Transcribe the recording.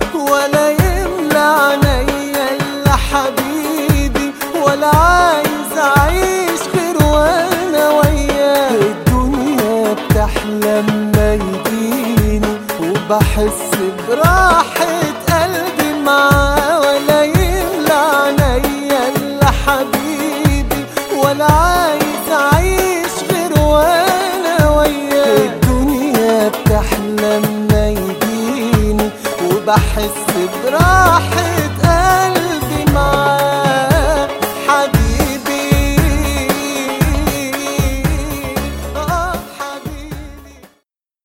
ولا يملى عينيا الا حبيبي ولا عايز اعيش غير وانا وياه الدنيا بتحلى لما يجيني وبحس براحة قلبي معاه ولا يملى عينيا الا حبيبي ولا عايز اعيش غير وانا وياه الدنيا بتحلى لما يجيني وبحس براحة